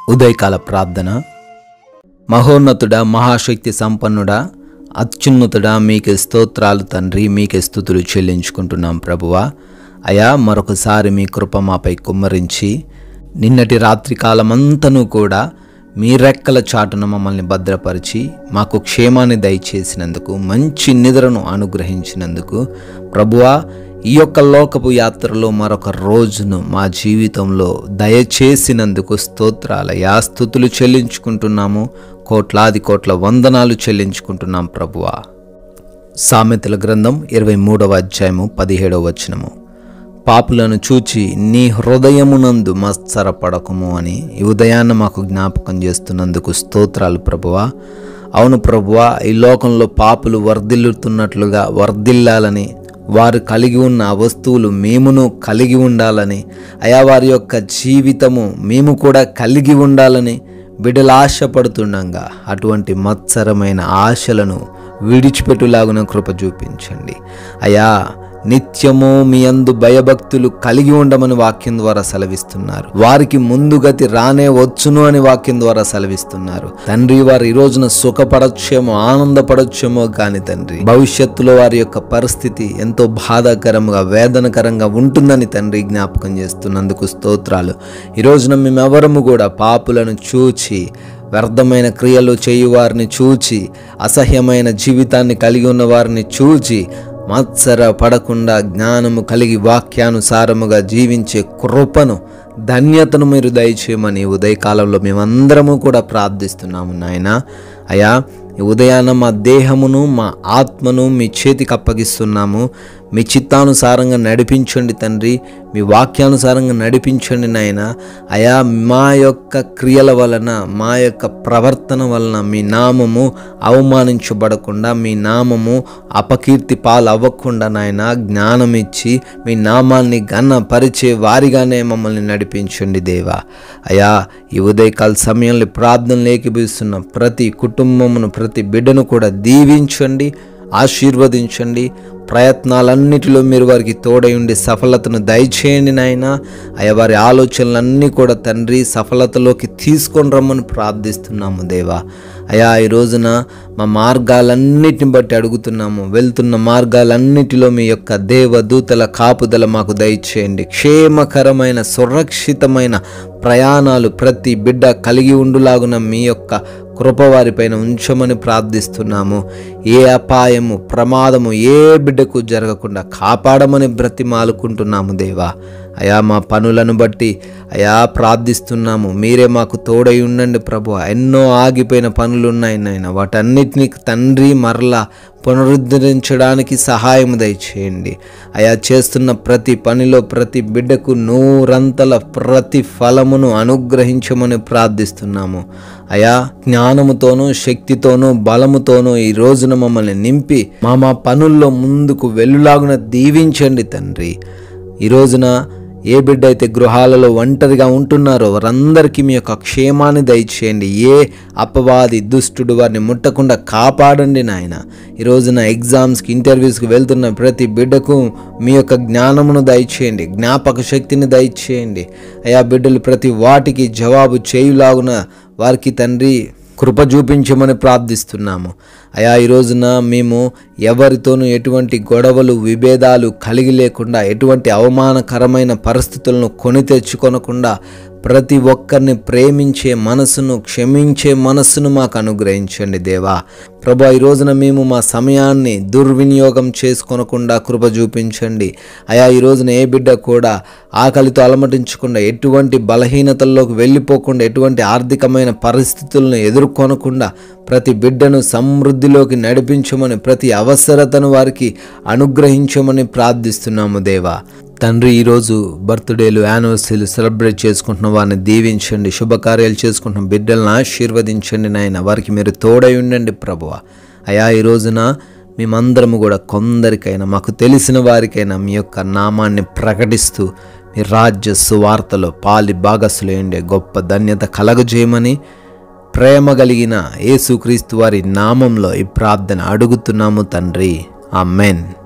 ఉదయకాల ప్రార్థన మహోన్నతుడా మహాశక్తి సంపన్నుడా అత్యున్నతుడా మీకే స్తోత్రాలు తండ్రి మీకే స్థుతులు చెల్లించుకుంటున్నాం ప్రభువా అయా మరొకసారి మీ కృప మాపై కుమ్మరించి నిన్నటి రాత్రి కాలమంతను కూడా మీ రెక్కల చాటున మమ్మల్ని భద్రపరిచి మాకు క్షేమాన్ని దయచేసినందుకు మంచి నిద్రను అనుగ్రహించినందుకు ప్రభువా ఈ యొక్క లోకపు యాత్రలో మరొక రోజును మా జీవితంలో దయచేసినందుకు స్తోత్రాలయా స్థుతులు చెల్లించుకుంటున్నాము కోట్లాది కోట్ల వందనాలు చెల్లించుకుంటున్నాం ప్రభువా సామెతల గ్రంథం ఇరవై మూడవ అధ్యాయము పదిహేడవ వచనము పాపులను చూచి నీ హృదయమునందు మత్సరపడకము అని ఈ ఉదయాన్న మాకు జ్ఞాపకం చేస్తున్నందుకు స్తోత్రాలు ప్రభువా అవును ప్రభువా ఈ లోకంలో పాపులు వర్ధిల్లుతున్నట్లుగా వర్ధిల్లాలని వారు కలిగి ఉన్న ఆ వస్తువులు మేమును కలిగి ఉండాలని అయా వారి యొక్క జీవితము మేము కూడా కలిగి ఉండాలని బిడ్డలు ఆశపడుతుండగా అటువంటి మత్సరమైన ఆశలను విడిచిపెట్టులాగున కృప చూపించండి అయా నిత్యము మీ అందు భయభక్తులు కలిగి ఉండమని వాక్యం ద్వారా సెలవిస్తున్నారు వారికి ముందు గతి రానే వచ్చును అని వాక్యం ద్వారా సెలవిస్తున్నారు తండ్రి వారు ఈ రోజున సుఖపడచ్చేమో ఆనందపడచ్చేమో కాని తండ్రి భవిష్యత్తులో వారి యొక్క పరిస్థితి ఎంతో బాధాకరంగా వేదనకరంగా ఉంటుందని తండ్రి జ్ఞాపకం చేస్తున్నందుకు స్తోత్రాలు ఈ రోజున మేమెవరము కూడా పాపులను చూచి వ్యర్థమైన క్రియలు చేయువారిని చూచి అసహ్యమైన జీవితాన్ని కలిగి ఉన్న వారిని చూచి మత్సర పడకుండా జ్ఞానము కలిగి వాక్యానుసారముగా జీవించే కృపను ధన్యతను మీరు దయచేయమని ఉదయకాలంలో మేమందరము కూడా ప్రార్థిస్తున్నాము నాయన అయా ఈ ఉదయాన మా దేహమును మా ఆత్మను మీ చేతికి అప్పగిస్తున్నాము మీ చిత్తానుసారంగా నడిపించండి తండ్రి మీ వాక్యానుసారంగా నడిపించండి నాయన అయా మా యొక్క క్రియల వలన మా యొక్క ప్రవర్తన వలన మీ నామము అవమానించబడకుండా మీ నామము అపకీర్తి పాలు అవ్వకుండా నాయన జ్ఞానం ఇచ్చి మీ నామాన్ని ఘన పరిచే వారిగానే మమ్మల్ని నడిపించండి దేవా అయా ఈ ఉదయకాల సమయంలో ప్రార్థనలు ఏకీభవిస్తున్న ప్రతి కుటుంబమును ప్రతి బిడ్డను కూడా దీవించండి ఆశీర్వదించండి ప్రయత్నాలన్నిటిలో మీరు వారికి తోడై ఉండి సఫలతను దయచేయండి నాయన అయ్యా వారి ఆలోచనలన్నీ కూడా తండ్రి సఫలతలోకి తీసుకొని రమ్మని ప్రార్థిస్తున్నాము దేవా అయా ఈ రోజున మా మార్గాలన్నిటిని బట్టి అడుగుతున్నాము వెళ్తున్న మార్గాలన్నిటిలో మీ యొక్క దేవదూతల కాపుదల మాకు దయచేయండి క్షేమకరమైన సురక్షితమైన ప్రయాణాలు ప్రతి బిడ్డ కలిగి ఉండులాగున మీ యొక్క కృప వారిపైన ఉంచమని ప్రార్థిస్తున్నాము ఏ అపాయము ప్రమాదము ఏ బిడ్డకు జరగకుండా కాపాడమని బ్రతిమాలుకుంటున్నాము దేవా అయా మా పనులను బట్టి అయా ప్రార్థిస్తున్నాము మీరే మాకు తోడై ఉండండి ప్రభు ఎన్నో ఆగిపోయిన పనులు ఉన్నాయి నాయన వాటన్నిటిని తండ్రి మరలా పునరుద్ధరించడానికి సహాయం దయచేయండి అయా చేస్తున్న ప్రతి పనిలో ప్రతి బిడ్డకు నూరంతల ప్రతి ఫలమును అనుగ్రహించమని ప్రార్థిస్తున్నాము అయా జ్ఞానముతోనూ శక్తితోనూ బలముతోనూ ఈ రోజున మమ్మల్ని నింపి మా మా పనుల్లో ముందుకు వెళ్ళులాగున దీవించండి తండ్రి ఈ రోజున ఏ బిడ్డ అయితే గృహాలలో ఒంటరిగా ఉంటున్నారో వారందరికీ మీ యొక్క క్షేమాన్ని దయచేయండి ఏ అపవాది దుష్టుడు వారిని ముట్టకుండా కాపాడండి నాయన ఈ రోజున ఎగ్జామ్స్కి ఇంటర్వ్యూస్కి వెళ్తున్న ప్రతి బిడ్డకు మీ యొక్క జ్ఞానమును దయచేయండి జ్ఞాపక శక్తిని దయచేయండి అయా బిడ్డలు ప్రతి వాటికి జవాబు చేయులాగున వారికి తండ్రి కృప చూపించమని ప్రార్థిస్తున్నాము అయా ఈ రోజున మేము ఎవరితోనూ ఎటువంటి గొడవలు విభేదాలు కలిగి లేకుండా ఎటువంటి అవమానకరమైన పరిస్థితులను కొని తెచ్చుకొనకుండా ప్రతి ఒక్కరిని ప్రేమించే మనసును క్షమించే మనస్సును మాకు అనుగ్రహించండి దేవా ప్రభా ఈ రోజున మేము మా సమయాన్ని దుర్వినియోగం చేసుకొనకుండా కృప చూపించండి అయా ఈ రోజున ఏ బిడ్డ కూడా ఆకలితో అలమటించకుండా ఎటువంటి బలహీనతల్లోకి వెళ్ళిపోకుండా ఎటువంటి ఆర్థికమైన పరిస్థితులను ఎదుర్కొనకుండా ప్రతి బిడ్డను సమృద్ధిలోకి నడిపించమని ప్రతి అవసరతను వారికి అనుగ్రహించమని ప్రార్థిస్తున్నాము దేవా తండ్రి ఈరోజు బర్త్డేలు యానివర్సరీలు సెలబ్రేట్ చేసుకుంటున్న వారిని దీవించండి శుభకార్యాలు చేసుకుంటున్న బిడ్డలను ఆశీర్వదించండి నాయన వారికి మీరు తోడై ఉండండి ప్రభువ అయా ఈ రోజున మేమందరము కూడా కొందరికైనా మాకు తెలిసిన వారికైనా మీ యొక్క నామాన్ని ప్రకటిస్తూ మీ రాజ్య సువార్తలో పాలి భాగస్సులేండే గొప్ప ధన్యత కలగజేయమని ప్రేమ కలిగిన యేసుక్రీస్తు వారి నామంలో ఈ ప్రార్థన అడుగుతున్నాము తండ్రి ఆమెన్